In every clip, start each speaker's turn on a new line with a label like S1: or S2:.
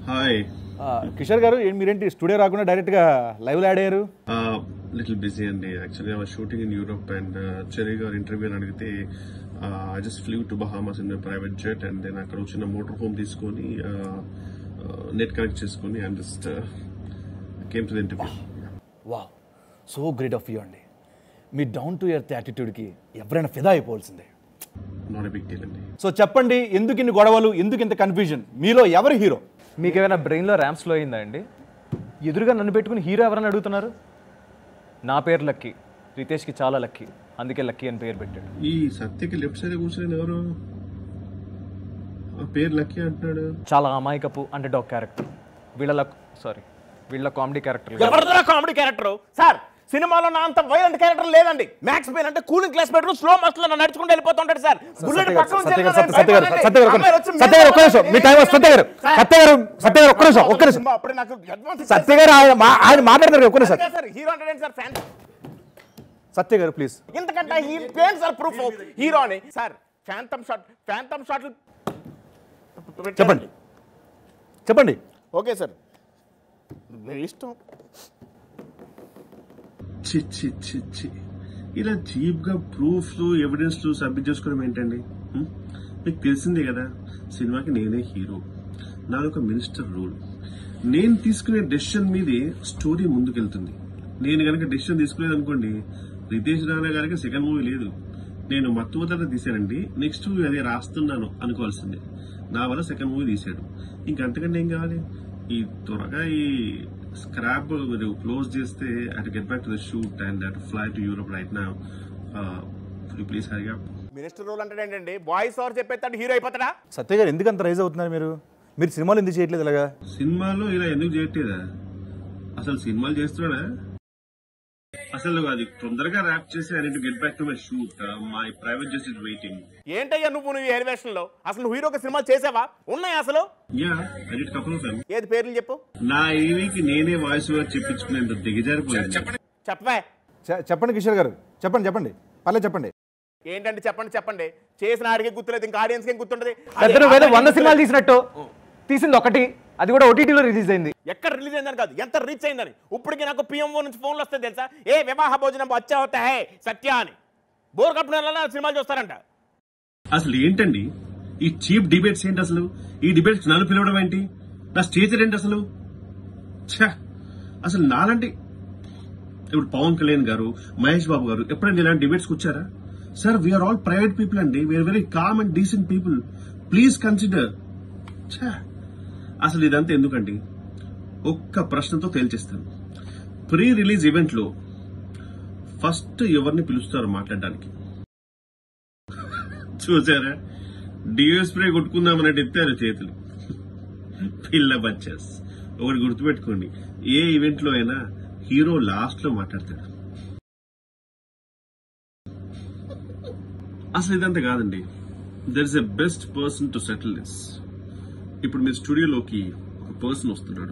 S1: Hi
S2: ఆ, కిషోర్ గారు ఏంటి మీరేంటి స్టూడియో రాకుండా డైరెక్ట్గా లైవ్లో యాడ్ అయ్యారు
S1: లిటిల్ బిజీ అండి actually I shooting in Europe and Cherry గారు ఇంటర్వ్యూ అని అడిగితే I just flew to Bahamas in private jet and then అక్కడ వచ్చిన మోటార్ హోమ్ తీసుకొని నెట్ కనెక్ట్ చేసుకొని and just came to the interview
S2: wow so great of you అండి మీ down to earth యాటిట్యూడ్కి ఎవరైనా ఫిదా అయిపోవాల్సిందే
S1: నాట్ ఎ బిగ్ డీల్ అండి
S2: సో చెప్పండి ఎందుకు ఇన్ని గొడవలు ఎందుకు ఇంత కన్ఫ్యూజన్ మీలో ఎవరు హీరో
S3: మీకు ఏమైనా బ్రెయిన్లో ర్యామ్ స్లో అయిందా అండి ఎదురుగా నన్ను పెట్టుకుని హీరో ఎవరని అడుగుతున్నారు నా పేరు లక్కీ రితేష్కి చాలా లక్కీ అందుకే లక్కీ అని పేరు పెట్టాడు
S1: ఈ సత్యకి లెఫ్ట్ సైడ్ కూర్చొని ఎవరు ఆ పేరు లక్కీ అంటున్నాడు
S3: చాలా అమాయకపు అంటే డాక్ క్యారెక్టర్ వీళ్ళ సారీ వీళ్ళ కామెడీ క్యారెక్టర్
S4: ఎవరిదో కామెడీ క్యారెక్టర్ సార్ సినిమాలో నా అంత వైలెంట్ క్యారెక్టర్ లేదండి మ్యాక్స్ పెయిన్ అంటే కూలింగ్ క్లాస్ పెట్టుకుని స్లో మోషన్ లో నడుచుకుంటూ వెళ్ళిపోతుంటాడు సార్ బుల్లెట్ పక్కన ఉంచి
S2: సత్య గారు
S4: వెళ్ళినా
S2: సత్య గారు
S4: భయపడండి.
S2: సత్య గారు
S4: అమ్మాయి వచ్చి
S2: సత్య గారు ఒక్క నిమిషం మీ టైం సత్య గారు సత్య గారు సత్య గారు ఒక్క నిమిషం ఒక్క నిమిషం
S4: సినిమా అప్పుడే నాకు advance
S2: సత్య గారు ఆయన మా- ఆయన మాట్లాడతారు ఒక్క నిమిషం
S4: ఇచ్చేసారు. సార్ హీరో అంటే సార్ ఫ్యాన్
S2: సత్య గారు ప్లీజ్
S4: ఇంతకంటే హీ పేన్ సార్ ప్రూఫ్ హీరో అని sir phantom shot phantom shot
S2: చెప్పండి చెప్పండి
S4: ఓకే సార్ మీ ఇష్టం
S1: చి చి చి చి ఇలా చీప్ గా ప్రూఫ్లు ఎవిడెన్స్లు సబ్మిట్ చేసుకోవడం ఏంటండి హ్మ్? మీకు తెలిసిందే కదా సినిమాకి నేనే హీరో నాది ఒక మినిస్టర్ రోల్ నేను తీసుకునే డెసిషన్ మీదే స్టోరీ ముందుకెళ్తుంది నేను గనక డెసిషన్ తీసుకోలేదు అనుకోండి రితేష్ రాణా గారికి సెకండ్ మూవీ లేదు నేను మత్తువతట తీశానండి నెక్స్ట్ మూవీ అదే రాస్తున్నాను అనుకోవాల్సిందే నా వల్ల సెకండ్ మూవీ తీశాడు ఇంకంతకంటే ఏం కావాలి ఈ త్వరగా ఈ స్క్రాప్ మీరు క్లోజ్ చేస్తే అటు get back to the shoot and అటు ఫ్లై టు యూరోప్ రైట్ నా ప్లీజ్ హరిగా
S4: మినిస్టర్ రోల్ అంటే ఏంటండి బాయ్స్ ఎవరు చెప్పేస్తాడు హీరో అయిపోతాడా
S2: సత్య గారు ఎందుకు అంత రైజ్ అవుతున్నారు మీరు మీరు సినిమాలు ఎందుకు చేయట్లేదు ఇలాగా
S1: సినిమాలో ఇలా ఎందుకు చేయట్లేదా అసలు సినిమాలు చేస్తున్నాడా అసలు అది తొందరగా ర్యాప్ చేసి I to get back to my shoot my private just is waiting
S4: ఏంటయ్యా నువ్వు నువ్వు ఎలివేషన్ లో అసలు నువ్వు హీరోకి సినిమాలు చేసావా ఉన్నాయి అసలు
S1: ya I need couple of
S4: ఏది పేర్లు చెప్పు
S1: నా ఈవీకి నేనే వాయిస్ ఓవర్ చెప్పించుకునేంత దిగజారిపోయింది
S4: చెప్పవే
S2: చె- చెప్పండి కిషోర్ గారు చెప్పండి చెప్పండి పర్లేదు చెప్పండి
S4: ఏంటంటే చెప్పండి చెప్పండి చేసిన ఆడికి గుర్తులేదు ఇంకా ఆడియన్స్ ఏం గుర్తుంటది
S3: పెద్దలు వేరే వంద సినిమాలు తీసినట్టు తీసింది ఒకటి అది కూడా ఓటీటీలో రిలీజ్ అయింది
S4: ఎక్కడ రిలీజ్ అయిందని కాదు ఎంత రీచ్ అయిందని ఇప్పటికి నాకు పిఎంఓ నుంచి ఫోన్లు వస్తాయి తెలుసా ఏ వివాహ భోజనం వచ్చా అవుతా హే సత్య అని బోర్ కప్పిన సినిమాలు చూస్తారంట
S1: అసలు ఏంటండి ఈ చీప్ డిబేట్స్ ఏంటి అసలు ఈ డిబేట్స్ నన్ను పిలవడం ఏంటి నా స్టేచర్ ఏంటి అసలు ఛ! అసలు నాలాంటి ఇప్పుడు పవన్ కళ్యాణ్ గారు మహేష్ బాబు గారు ఎప్పుడైనా ఇలాంటి డిబేట్స్కి వచ్చారా sir we are all private people అండి we are very calm and decent people please consider అసలు ఇదంతా ఎందుకండి ఒక్క ప్రశ్నతో తేల్చేస్తాను ప్రీ రిలీజ్ ఈవెంట్ లో ఫస్ట్ ఎవరిని పిలుస్తారు మాట్లాడడానికి చూసారా డియో స్ప్రే కొట్టుకుందామన్నట్టు ఎత్తారు చేతులు పిల్ల బచ్చాస్ ఒకటి గుర్తుపెట్టుకోండి ఏ ఈవెంట్ లో అయినా హీరో లాస్ట్ లో మాట్లాడతాడు అసలు ఇదంతా కాదండి there is a best person to settle this ఇప్పుడు మీ స్టూడియోలోకి ఒక పర్సన్ వస్తున్నాడు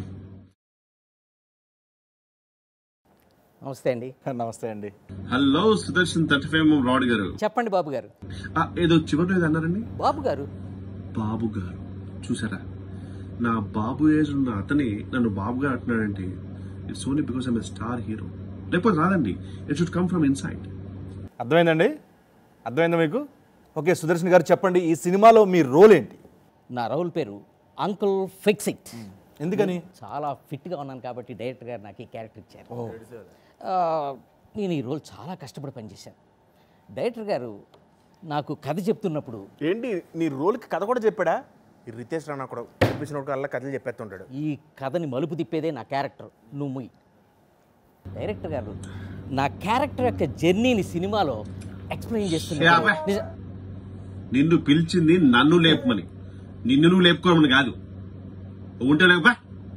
S5: నమస్తే అండి
S2: నమస్తే అండి
S1: hello Sudarshan thirty five rod గారు
S5: చెప్పండి బాబు గారు
S1: ఆ, ఏదో చివరిలో ఏదో అన్నారండి
S5: బాబు గారు
S1: బాబు గారు చూసారా నా బాబు ఏజ్ ఉన్న అతనే నన్ను బాబు గారు అంటున్నాడంటే it's only because I'm star hero లేకపోతే రాదండి it should come from inside
S2: అర్థమైందండి అర్థమైందా మీకు ఓకే సుదర్శన్ గారు చెప్పండి ఈ సినిమాలో మీ రోల్ ఏంటి
S5: నా రోల్ పేరు అంకుల్ ఫిక్స్ ఇట్
S2: ఎందుకని
S5: చాలా ఫిట్గా ఉన్నాను కాబట్టి డైరెక్టర్ గారు నాకు ఈ క్యారెక్టర్ ఇచ్చారు ఆ, నేను ఈ రోల్ చాలా కష్టపడి పనిచేశాను డైరెక్టర్ గారు నాకు కథ చెప్తున్నప్పుడు
S4: ఏంటి నీ రోల్కి కథ కూడా చెప్పాడా ఈ రితేష్ రాణా కూడా చూపించినప్పుడు అలా కథలు చెప్పేస్తుంటాడు
S5: ఈ కథని మలుపు తిప్పేదే నా క్యారెక్టర్ నువ్వు ముయ్ డైరెక్టర్ గారు నా క్యారెక్టర్ యొక్క జర్నీని సినిమాలో ఎక్స్ప్లెయిన్ చేస్తున్నా
S1: యాభై. నిన్ను పిలిచింది నన్ను లేపమని నిన్ను నువ్వు లేపుకోమని కాదు ఉంటే లేకపో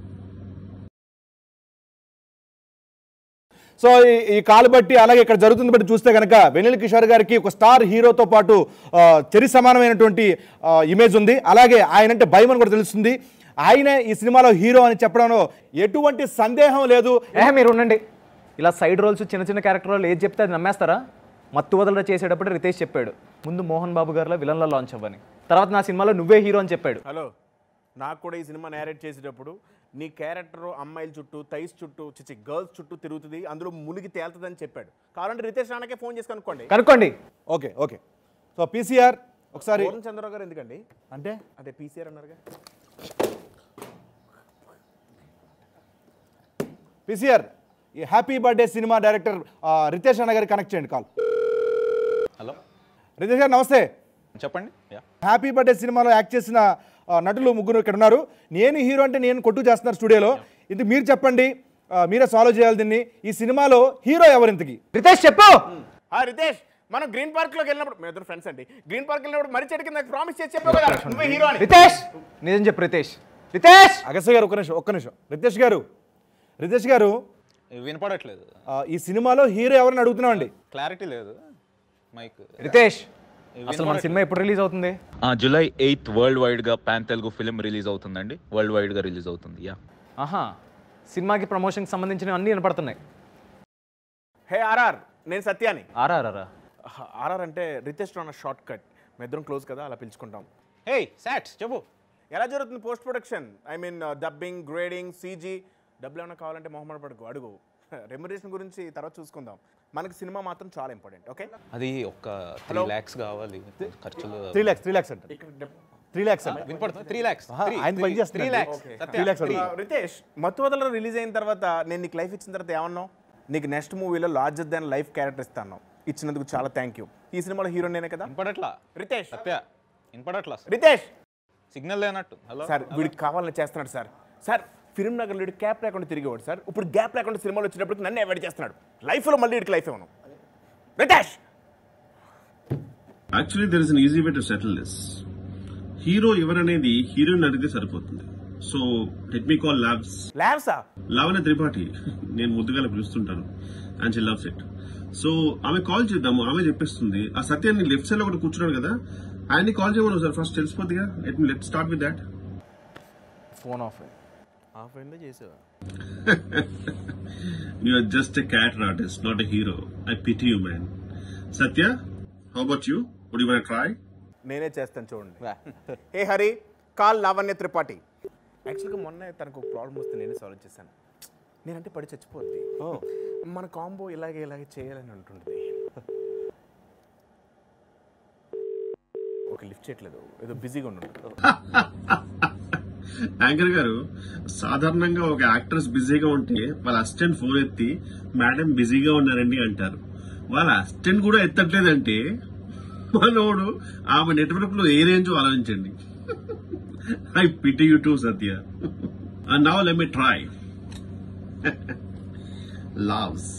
S2: సో ఈ- ఈ కాలు బట్టి అలాగే ఇక్కడ జరుగుతుంది బట్టి చూస్తే కనుక వెన్నెల కిషోర్ గారికి ఒక స్టార్ హీరోతో పాటు ఆ, చెరి సమానమైనటువంటి ఆ, ఇమేజ్ ఉంది అలాగే ఆయన అంటే భయం అని కూడా తెలుస్తుంది ఆయనే ఈ సినిమాలో హీరో అని చెప్పడంలో ఎటువంటి సందేహం లేదు
S3: ఏ మీరు ఉండండి ఇలా సైడ్ రోల్స్ చిన్న చిన్న క్యారెక్టర్ రోల్ ఏది చెప్తే అది నమ్మేస్తారా మత్తు వదలరా చేసేటప్పుడు రితేష్ చెప్పాడు ముందు మోహన్ బాబు గారిలో విలన్లో లాంచ్ అవ్వని తర్వాత నా సినిమాలో నువ్వే హీరో అని చెప్పాడు
S4: హలో నాకు కూడా ఈ సినిమా నేరేట్ చేసేటప్పుడు నీ క్యారెక్టర్ అమ్మాయిల చుట్టూ థైస్ చుట్టూ చిచి గర్ల్స్ చుట్టూ తిరుగుతుంది అందులో మునిగి తేలుతుందని చెప్పాడు కావాలంటే రితేష్ రాణకే ఫోన్ చేసి కనుక్కోండి
S3: కనుక్కోండి
S2: ఓకే ఓకే సో పీసీఆర్ ఒకసారి
S4: పూర్ణ చంద్రరావు గారు ఎందుకండి
S2: అంటే
S4: అదే పీసీఆర్ అన్నారుగా
S2: పీసీఆర్ ఈ హ్యాపీ బర్త్డే సినిమా డైరెక్టర్ ఆ, రితేష్ అన్న గారికి కనెక్ట్ చేయండి కాల్
S6: హలో
S2: రితేష్ గారు నమస్తే
S6: చెప్పండి యా
S2: హ్యాపీ బర్త్డే సినిమాలో యాక్ట్ చేసిన ఆ, నటులు ముగ్గురు ఇక్కడ ఉన్నారు నేను హీరో అంటే నేను కొట్టు చేస్తున్నారు స్టూడియోలో ఇది మీరు చెప్పండి ఆ, మీరే సాల్వ్ చేయాలి దీన్ని ఈ సినిమాలో హీరో ఎవరు ఇంతకి
S3: రితేష్ చెప్పు
S4: ఆ రితేష్ మనం గ్రీన్ పార్క్ లోకి వెళ్ళినప్పుడు మేము ఇద్దరు ఫ్రెండ్స్ అండి గ్రీన్ పార్క్ వెళ్ళినప్పుడు మరి చెట్టు కింద ప్రామిస్ చేసి చెప్పావు కదా నువ్వే హీరో అని
S3: రితేష్ నిజం చెప్పు రితేష్ రితేష్
S2: అగస్య గారు ఒక నిమిషం ఒక్క నిమిషం రితేష్ గారు రితేష్ గారు
S6: వినపడట్లేదు
S2: ఆ, ఈ సినిమాలో హీరో ఎవరిని అడుగుతున్నామండి
S6: క్లారిటీ లేదు మైక్
S3: రితేష్ అసలు మన సినిమా ఎప్పుడు రిలీజ్ అవుతుంది
S7: జూలై ఎయిత్ వరల్డ్ వైడ్ గా పాన్ తెలుగు ఫిలిం రిలీజ్ అవుతుందండి వరల్డ్ వైడ్ గా రిలీజ్ అవుతుంది యా
S3: ఆహా సినిమాకి ప్రమోషన్కి సంబంధించిన అన్నీ వినపడుతున్నాయి
S4: హే ఆర్ఆర్ నేను సత్యాని
S3: ఆర్ఆర్ఆరా
S4: ఆర్ఆర్ అంటే రితేష్ అన్న షార్ట్ కట్ మీ ఇద్దరం క్లోజ్ కదా అలా పిలుచుకుంటాం
S6: హే సాట్ చెప్పు
S4: ఎలా జరుగుతుంది post production I mean dubbing grading CG డబ్బులు ఏమైనా కావాలంటే మొహమ్మద్ పడుకో అడుగు రెమ్యురేషన్ గురించి తర్వాత చూసుకుందాం మనకి సినిమా మాత్రం చాలా ఇంపార్టెంట్ ఓకే
S6: అది ఒక్క త్రీ ల్యాక్స్ కావాలి ఖర్చులు
S2: త్రీ ల్యాక్స్ త్రీ ల్యాక్స్ అంటే త్రీ ల్యాక్స్ అండి
S6: వినపడుతుంది త్రీ ల్యాక్స్
S2: ఆయన పని
S6: త్రీ
S2: చేస్తున్నాడు.
S6: ల్యాక్స్
S2: త్రీ ల్యాక్స్ అండి
S4: రితేష్ మత్తువదల రిలీజ్ అయిన తర్వాత నేను నీకు లైఫ్ ఇచ్చిన తర్వాత ఏమన్నావు నీకు నెక్స్ట్ మూవీలో లార్జర్ దాన్ లైఫ్ క్యారెక్టర్ ఇస్తాను ఇచ్చినందుకు చాలా థ్యాంక్ యూ ఈ సినిమాలో హీరో నేనే కదా
S6: వినపడట్లా
S4: రితేష్
S6: సత్య వినపడట్లా
S4: రితేష్
S6: సిగ్నల్ లేనట్టు హలో
S4: సార్ వీడికి కావాలని చేస్తున్నాడు సార్ సార్ ఫిల్మ్ నగర్ వీడు క్యాప్ లేకుండా తిరిగేవాడు సార్ ఇప్పుడు గ్యాప్ లేకుండా సినిమాలు వచ్చినప్పటికి నన్ను అవాయిడ్ చేస్తున్నాడు లైఫ్లో మళ్ళీ వీడికి లైఫ్ ఇవ్వను Ritesh
S1: actually there is an easy way to settle this hero ఎవరనేది హీరోయిన్ అడిగితే సరిపోతుంది so let me call labs
S4: ల్యాబ్సా
S1: లావణ్య త్రిపాఠి నేను ముద్దుగా పిలుస్తుంటాను and she loves it so ఆమె కాల్ చేద్దాము ఆమె చెప్పేస్తుంది ఆ సత్యాన్ని లెఫ్ట్ సైడ్ లో ఒకటి కూర్చున్నాడు కదా ఆయన్ని కాల్ చేయమను సార్ ఫస్ట్ తెలిసిపోద్దిగా let me let start with that
S3: phone off
S4: half అయిందో చేసావా
S1: you are just a character artist not a hero I pity you man Satya how about you would you try
S4: నేనే చేస్తాను చూడండి ఏ Hari call Lavanya Tripathi యాక్చువల్గా మొన్న తనకు ఒక ప్రాబ్లం వస్తే నేనే సాల్వ్ చేశాను నేనంటే పడి చచ్చిపోద్ది మన కాంబో ఇలాగే ఇలాగే చేయాలని ఉంటుంది ఒక లిఫ్ట్ చేయట్లేదు ఏదో బిజీగా ఉండు
S1: యాంకర్ గారు సాధారణంగా ఒక యాక్ట్రెస్ బిజీగా ఉంటే వాళ్ళ అసిస్టెంట్ ఫోన్ ఎత్తి మేడం బిజీగా ఉన్నారండి అంటారు వాళ్ళ అసిస్టెంట్ కూడా ఎత్తట్లేదంటే మనోడు ఆమె నెట్వర్క్ లో ఏ రేంజ్ ఆలోచించండి I pity you too Satya and now let me try loves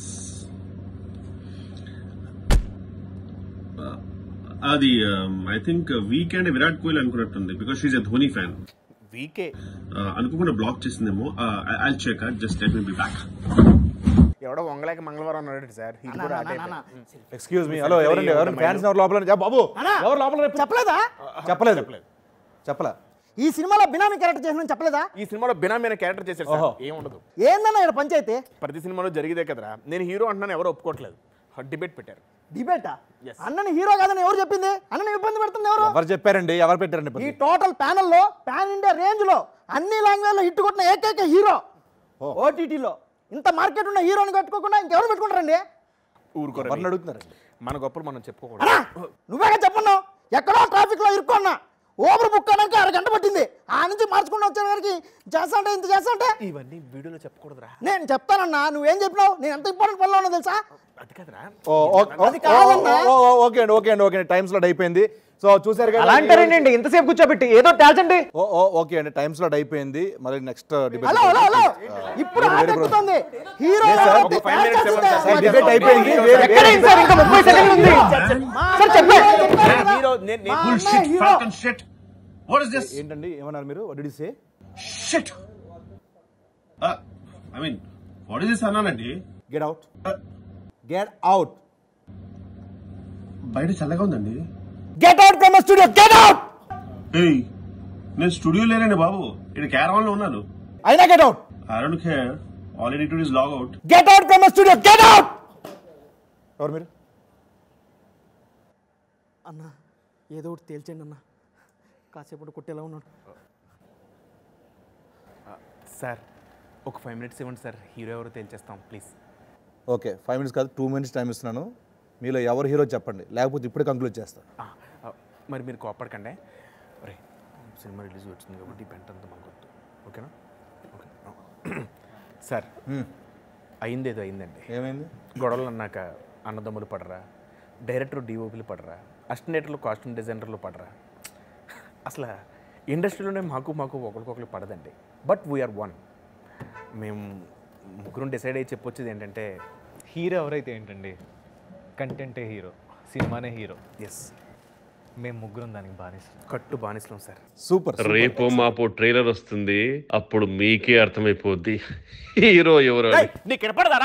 S1: అది I think weekend Virat Kohli అనుకున్నట్టుంది because she's a Dhoni fan
S4: VK
S1: అనుకోకుండా బ్లాక్ చేసిందేమో I check just let me be back
S4: ఎవడో వంగలేక మంగళవారం అన్నాడు సార్ ఇది కూడా అదే
S2: ఎక్స్క్యూజ్ మీ హలో ఎవరండి ఎవరు ఫ్యాన్స్ ఎవరు లోపల ఉన్నారు? బాబు ఎవరు లోపల రేపు?
S8: చెప్పలేదా
S2: చెప్పలేదు చెప్పలే
S8: ఈ సినిమాలో బినామీ క్యారెక్టర్ చేసిన చెప్పలేదా
S4: ఈ సినిమాలో బినామీ క్యారెక్టర్ చేశారు సార్ ఏముండదు
S8: ఏందన్నా ఇక్కడ పంచాయతీ
S4: ప్రతి సినిమాలో జరిగేదే కదరా నేను హీరో అంటున్నాను ఎవరు ఒప్పుకోవట్లేదు డిబేట్ పెట్టారు
S8: డిబేటా అన్నని హీరో కాదని ఎవరు చెప్పింది అన్నని ఇబ్బంది పెడుతుంది ఎవరు
S2: ఎవరు చెప్పారండి ఎవరు పెట్టారండి
S8: ఈ
S2: ఇబ్బంది?
S8: టోటల్ ప్యానెల్ లో పాన్ ఇండియా రేంజ్ లో అన్ని లాంగ్వేజ్ లో హిట్ కొట్టిన ఏకైక హీరో ఓటీటీలో ఇంత మార్కెట్ ఉన్న హీరోని కట్టుకోకుండా ఇంకెవరు పెట్టుకుంటారండి
S4: ఊరుకోరు
S2: ఎవరిని అడుగుతున్నారండి
S4: మన గొప్పలు మనం చెప్పుకోకూడదు
S8: అన్నా నువ్వేగా చెప్పన్నావు ఎక్కడో ట్రాఫిక్ లో ఇరుక్కున్నా ఓవర్ బుక్ అనక అరగంట పట్టింది ఆ నుంచి మార్చుకుని వచ్చే గారికి చేస్తా అంటే ఇంత చేస్తా అంటే
S4: ఇవన్నీ వీడియోలో చెప్పకూడదురా
S8: నేను చెప్తానన్నా నువ్వేం చెప్పినావు నేను ఎంత ఇంపార్టెంట్ పనిలో ఉన్నా తెలుసా
S4: అది కదరా
S2: ఓ, ఓ, ఓ,
S8: అది కాదన్నా.
S2: ఓ, ఓ, ఓకే అండి ఓకే అండి ఓకే అండి టైం స్లాట్ అయిపోయింది సో చూసారు కదా
S3: అలా అంటారేంటి ఇంతసేపు కూర్చోబెట్టి ఏదో తేల్చండి
S2: ఓ, ఓ, ఓకే అండి టైం స్లాట్ అయిపోయింది మరి next debate
S8: hello hello hello ఇప్పుడు ఆట ఎక్కుతుంది హీరో కాబట్టి
S4: ఒక five minutes
S8: ఫ్యాన్
S4: ఇవ్వండి సార్.
S8: చేస్తుంటే
S2: డిబేట్ అయిపోయింది వేరే-
S3: ఎక్కడ అయింది సార్ ఇంకా ముప్పై సెకండ్లు ఉంది సార్ చెప్పే
S4: హీరో నేను నేను-
S1: Bullshit, Falcon shit. What is this?
S2: ఏంటండి ఏమన్నారు మీరు what say
S1: Shit. Uh, I mean, what is this అన్నానండి
S2: get out
S1: Uh,
S2: get out
S1: బయట చల్లగా ఉందండి
S2: get out from studio get out
S1: ఏయ్ నేను స్టూడియో లేనండి బాబు ఇక్కడ క్యారవాన్ లో ఉన్నాను
S2: అయినా get out
S1: I don't care all I to is log out
S2: get out from studio get out ఎవరు మీరు
S8: అన్న ఏదో ఒకటి తేల్చండి అన్న కాసేపు కొట్టేలా ఉన్నాడు
S4: సార్ ఒక ఫైవ్ మినిట్స్ ఇవ్వండి సార్ హీరో ఎవరో తేల్చేస్తాం ప్లీజ్
S2: ఓకే ఫైవ్ మినిట్స్ కాదు టూ మినిట్స్ టైం ఇస్తున్నాను మీలో ఎవరు హీరో చెప్పండి లేకపోతే ఇప్పుడే కంక్లూడ్ చేస్తాను
S4: మరి మీరు కోపడకండి రే సినిమా రిలీజ్ వచ్చింది కాబట్టి పెంట అంతా మాకు వద్దు ఓకేనా ఓకే సార్ అయింది ఏదో అయిందండి
S2: ఏమైంది
S4: గొడవలు అన్నాక అన్నదమ్ములు పడరా డైరెక్టర్ డిఓపీలు పడరా అసిస్టెంట్లు కాస్ట్యూమ్ డిజైనర్లు పడరా అసలు ఇండస్ట్రీలోనే మాకు మాకు ఒకరికొకరు పడదండి బట్ వీఆర్ వన్ మేము ముగ్గురు డిసైడ్ అయ్యి చెప్పొచ్చేది ఏంటంటే
S3: హీరో ఎవరైతే ఏంటండి కంటెంటే హీరో సినిమానే హీరో
S4: ఎస్
S3: మేము ముగ్గురం దానికి బానిస
S4: కట్టు బానిసలం సార్
S2: సూపర్
S9: రేపో మాపో ట్రైలర్ వస్తుంది అప్పుడు మీకే అర్థమైపోద్ది హీరో ఎవరు అని
S4: నీకు వినపడదారా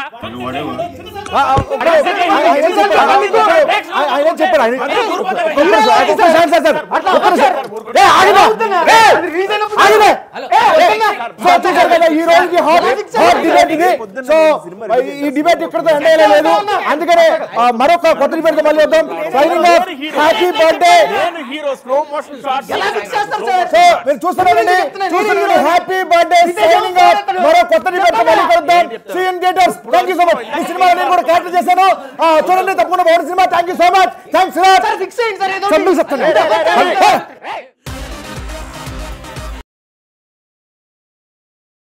S2: ఆయన చెప్పారు ఆయన- ఒక్క నిమిషం, ఒక్క నిమిషం, సార్, సార్, ఒక్క నిమిషం. ఏ, ఆగిపో. ఏ, ఆగిపో. సో చూశారు కదా ఈ రోజుకి హాట్ హాట్ డిబేట్ ఇది సో ఈ డిబేట్ ఇక్కడతో ఎండ్ అయ్యలేదు అందుకనే ఆ, మరొక కొత్త డిబేట్ మళ్ళీ వద్దాం signing off happy birthday
S4: hero slow motion shot
S2: so మీరు చూస్తున్నారండి చూస్తున్నారండి హ్యాపీ బర్త్డే సైనింగ్ ఆఫ్ మరో కొత్త డిబేట్ మళ్ళీ కలుద్దాం see in theatres thank you so much ఈ సినిమా నేను కూడా క్యారెక్టర్ చేశాను ఆ, చూడండి తప్పకుండా బాగుంది సినిమా thank you so much thanks
S8: fix అయ్యింది సార్ ఏదో
S2: చెప్తాను